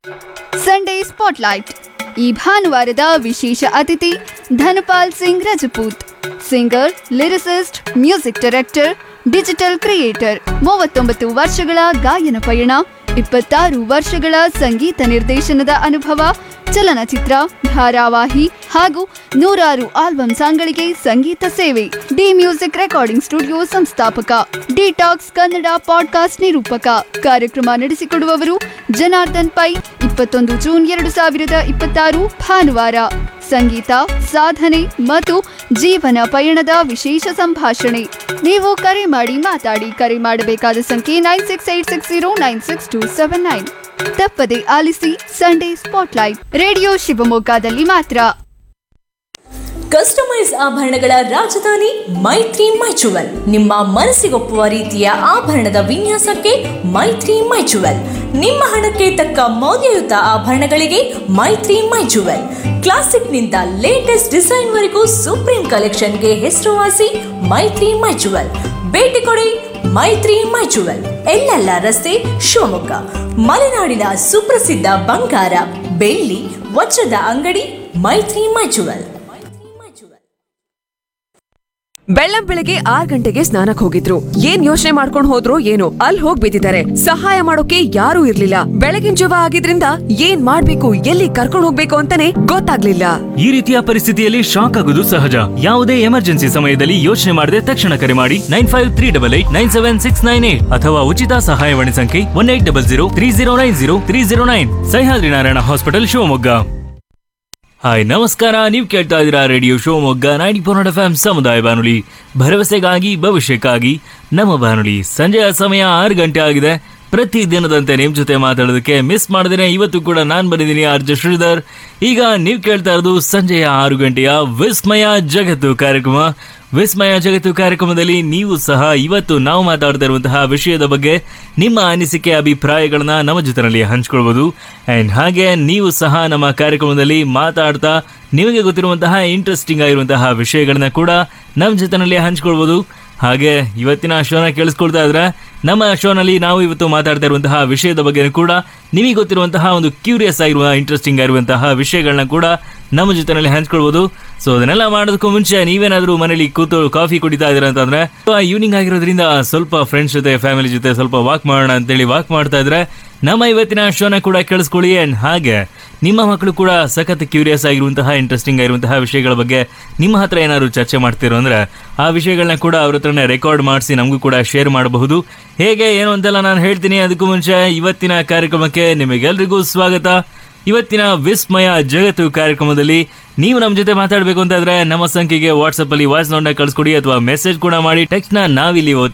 Sunday spotlight ಈ ಭಾನುವಾರದ ವಿಶೇಷ ಅತಿಥಿ Dhanpal Singh Rajput singer lyricist music director digital creator ಮೂವತ್ತೊಂಬತ್ತು ವರ್ಷಗಳ ಗಾಯನ ಪಯಣ ಇಪ್ಪತ್ತಾರು ವರ್ಷಗಳ ಸಂಗೀತ ನಿರ್ದೇಶನದ ಅನುಭವ ಚಲನಚಿತ್ರ ಧಾರಾವಾಹಿ ಹಾಗೂ ನೂರಾರು ಆಲ್ಬಮ್ ಸಾಂಗ್ಗಳಿಗೆ ಸಂಗೀತ ಸೇವೆ ಡಿ ಮ್ಯೂಸಿಕ್ ರೆಕಾರ್ಡಿಂಗ್ ಸ್ಟುಡಿಯೋ ಸಂಸ್ಥಾಪಕ ಡಿಟಾಕ್ಸ್ ಕನ್ನಡ ಪಾಡ್ಕಾಸ್ಟ್ ನಿರೂಪಕ ಕಾರ್ಯಕ್ರಮ ನಡೆಸಿಕೊಡುವವರು ಜನಾರ್ದನ್ ಪೈ ಇಪ್ಪತ್ತೊಂದು ಜೂನ್ ಎರಡು ಸಾವಿರದ ಇಪ್ಪತ್ತಾರು ಭಾನುವಾರ ಸಂಗೀತ ಸಾಧನೆ ಮತ್ತು ಜೀವನ ಪಯಣದ ವಿಶೇಷ ಸಂಭಾಷಣೆ ನೀವು ಕರೆ ಮಾಡಿ ಮಾತಾಡಿ ಕರೆ ಮಾಡಬೇಕಾದ ಸಂಖ್ಯೆ nine six eight six zero nine six two seven nine ತಪ್ಪದೆ ಆಲಿಸಿ ಸಂಡೇ ಸ್ಪಾಟ್ಲೈಟ್ ರೇಡಿಯೋ ಶಿವಮೊಗ್ಗದಲ್ಲಿ ಮಾತ್ರ ಕಸ್ಟಮೈಸ್ ಆಭರಣಗಳ ರಾಜಧಾನಿ ಮೈತ್ರಿ ಮೈಚುವಲ್ ನಿಮ್ಮ ಮನಸ್ಸಿಗೊಪ್ಪುವ ರೀತಿಯ ಆಭರಣದ ವಿನ್ಯಾಸಕ್ಕೆ ಮೈತ್ರಿ ಮೈಚುವಲ್ ನಿಮ್ಮ ಹಣಕ್ಕೆ ತಕ್ಕ ಮೌಲ್ಯಯುತ ಆಭರಣಗಳಿಗೆ ಮೈತ್ರಿ ಮೈಚುವಲ್ ಕ್ಲಾಸಿಕ್ನಿಂದ ಲೇಟೆಸ್ಟ್ ಡಿಸೈನ್ವರೆಗೂ ಸುಪ್ರೀಂ ಕಲೆಕ್ಷನ್ಗೆ ಹೆಸರುವಾಸಿ ಮೈತ್ರಿ ಮೈಚುವಲ್ ಭೇಟಿ ಕೊಡಿ ಮೈತ್ರಿ ಮೈಚುವಲ್ ಎಲ್ಲೆಲ್ಲ ರಸ್ತೆ ಶಿವಮೊಗ್ಗ ಮಲೆನಾಡಿನ ಸುಪ್ರಸಿದ್ಧ ಬಂಗಾರ ಬೆಳ್ಳಿ ವಜ್ರದ ಅಂಗಡಿ ಮೈತ್ರಿ ಮೈಚುವಲ್ ಬೆಳ್ಳಂ ಬೆಳಗ್ಗೆ ಆರ್ ಗಂಟೆಗೆ ಸ್ನಾನಕ್ ಹೋಗಿದ್ರು ಏನ್ ಯೋಚನೆ ಮಾಡ್ಕೊಂಡ್ ಹೋದ್ರು ಏನೋ ಅಲ್ಲಿ ಹೋಗ್ ಬಿದ್ದಿದ್ದಾರೆ ಸಹಾಯ ಮಾಡೋಕೆ ಯಾರೂ ಇರ್ಲಿಲ್ಲ ಬೆಳಗಿನ ಜವ ಆಗಿದ್ರಿಂದ ಏನ್ ಮಾಡ್ಬೇಕು ಎಲ್ಲಿ ಕರ್ಕೊಂಡ್ ಹೋಗ್ಬೇಕು ಅಂತಾನೆ ಗೊತ್ತಾಗ್ಲಿಲ್ಲ ಈ ರೀತಿಯ ಪರಿಸ್ಥಿತಿಯಲ್ಲಿ ಶಾಕ್ ಆಗುವುದು ಸಹಜ ಯಾವುದೇ ಎಮರ್ಜೆನ್ಸಿ ಸಮಯದಲ್ಲಿ ಯೋಚನೆ ಮಾಡದೆ ತಕ್ಷಣ ಕರೆ ಮಾಡಿ nine five three double eight nine seven six nine eight ಅಥವಾ ಉಚಿತ ಸಹಾಯವಾಣಿ ಸಂಖ್ಯೆ one eight double zero three zero nine zero three zero nine Sahyadri Narayana hospital Shivamogga hi ನಮಸ್ಕಾರ ನೀವು ಕೇಳ್ತಾ ಇದ್ದೀರಾ radio Shivamogga ninety four F M ಸಮುದಾಯ ಬಾನುಲಿ ಭರವಸೆಗಾಗಿ ಭವಿಷ್ಯಕ್ಕಾಗಿ ನಮ್ಮ ಬಾನುಲಿ ಸಂಜೆಯ ಸಮಯ ಆರು ಗಂಟೆ ಆಗಿದೆ ಪ್ರತಿ ದಿನದಂತೆ ನಿಮ್ಮ ಜೊತೆ ಮಾತಾಡೋದಕ್ಕೆ ಮಿಸ್ ಮಾಡಿದ್ರೆ ಇವತ್ತು ಕೂಡ ನಾನು ಬಂದಿದ್ದೀನಿ ಆರ್ ಜೆ ಶ್ರೀಧರ್ ಈಗ ನೀವು ಕೇಳ್ತಾ ಇರೋದು ಸಂಜೆಯ ಆರು ಗಂಟೆಯ ವಿಸ್ಮಯ ಜಗತ್ತು ಕಾರ್ಯಕ್ರಮ ವಿಸ್ಮಯ ಜಗತ್ತು ಕಾರ್ಯಕ್ರಮದಲ್ಲಿ ನೀವು ಸಹ ಇವತ್ತು ನಾವು ಮಾತಾಡ್ತಾ ಇರುವಂತಹ ವಿಷಯದ ಬಗ್ಗೆ ನಿಮ್ಮ ಅನಿಸಿಕೆ ಅಭಿಪ್ರಾಯಗಳನ್ನ ನಮ್ಮ ಜೊತೆನಲ್ಲಿ ಹಂಚ್ಕೊಳ್ಬೋದು ಆ್ಯಂಡ್ ಹಾಗೆ ನೀವು ಸಹ ನಮ್ಮ ಕಾರ್ಯಕ್ರಮದಲ್ಲಿ ಮಾತಾಡ್ತಾ ನಿಮಗೆ ಗೊತ್ತಿರುವಂತಹ ಇಂಟ್ರೆಸ್ಟಿಂಗ್ ಆಗಿರುವಂತಹ ವಿಷಯಗಳನ್ನ ಕೂಡ ನಮ್ಮ ಜೊತೆನಲ್ಲಿ ಹಂಚ್ಕೊಳ್ಬೋದು ಹಾಗೆ ಇವತ್ತಿನ ಶೋನ ಕೇಳಿಸ್ಕೊಳ್ತಾ ಇದ್ರೆ ನಮ್ಮ ಶೋನಲ್ಲಿ ನಾವು ಇವತ್ತು ಮಾತಾಡ್ತಾ ಇರುವಂತಹ ವಿಷಯದ ಬಗ್ಗೆ ಕೂಡ ನಿಮಗೆ ಗೊತ್ತಿರುವಂತಹ ಒಂದು ಕ್ಯೂರಿಯಸ್ ಆಗಿರುವ ಇಂಟ್ರೆಸ್ಟಿಂಗ್ ಆಗಿರುವಂತಹ ವಿಷಯಗಳನ್ನ ಕೂಡ ನಮ್ಮ ಜೊತೆನಲ್ಲಿ ಹಂಚ್ಕೊಳ್ಬೋದು ಸೊ ಅದನ್ನೆಲ್ಲ ಮಾಡೋದಕ್ಕೂ ಮುಂಚೆ ನೀವೇನಾದರೂ ಮನೇಲಿ ಕೂತು ಕಾಫಿ ಕುಡಿತಾ ಇದ್ದೀರಾ ಅಂತಂದ್ರೆ ಈವ್ನಿಂಗ್ ಆಗಿರೋದ್ರಿಂದ ಸ್ವಲ್ಪ ಫ್ರೆಂಡ್ಸ್ ಜೊತೆ ಫ್ಯಾಮಿಲಿ ಜೊತೆ ಸ್ವಲ್ಪ ವಾಕ್ ಮಾಡೋಣ ಅಂತೇಳಿ ವಾಕ್ ಮಾಡ್ತಾ ಇದ್ರೆ ನಮ್ಮ ಇವತ್ತಿನ ಶೋನ ಕೂಡ ಕೇಳಿಸ್ಕೊಳ್ಳಿ ಆ್ಯಂಡ್ ಹಾಗೆ ನಿಮ್ಮ ಮಕ್ಕಳು ಕೂಡ ಸಖತ್ ಕ್ಯೂರಿಯಸ್ ಆಗಿರುವಂತಹ ಇಂಟ್ರೆಸ್ಟಿಂಗ್ ಆಗಿರುವಂತಹ ವಿಷಯಗಳ ಬಗ್ಗೆ ನಿಮ್ಮ ಹತ್ರ ಏನಾದ್ರು ಚರ್ಚೆ ಮಾಡ್ತಿರೋ ಅಂದ್ರೆ ಆ ವಿಷಯಗಳನ್ನ ಕೂಡ ಅವ್ರ ಹತ್ರನೇ ರೆಕಾರ್ಡ್ ಮಾಡಿಸಿ ನಮಗೂ ಕೂಡ ಶೇರ್ ಮಾಡಬಹುದು ಹೇಗೆ ಏನು ಅಂತೆಲ್ಲ ನಾನು ಹೇಳ್ತೀನಿ ಅದಕ್ಕೂ ಮುಂಚೆ ಇವತ್ತಿನ ಕಾರ್ಯಕ್ರಮಕ್ಕೆ ನಿಮಗೆಲ್ರಿಗೂ ಸ್ವಾಗತ ಇವತ್ತಿನ ವಿಸ್ಮಯ ಜಗತ್ತು ಕಾರ್ಯಕ್ರಮದಲ್ಲಿ ನೀವು ನಮ್ಮ ಜೊತೆ ಮಾತಾಡಬೇಕು ಅಂತಾದ್ರೆ ನಮ್ಮ ಸಂಖ್ಯೆಗೆ ವಾಟ್ಸಪ್ ಅಲ್ಲಿ ವಾಯ್ಸ್ ನೋಟ್ನ ಕಳಿಸ್ಕೊಡಿ ಅಥವಾ ಮೆಸೇಜ್ ಕೂಡ ಮಾಡಿ ಟೆಕ್ಸ್ಟ್ ನ ನಾವಿಲ್ಲಿ ಓದ್ತಾ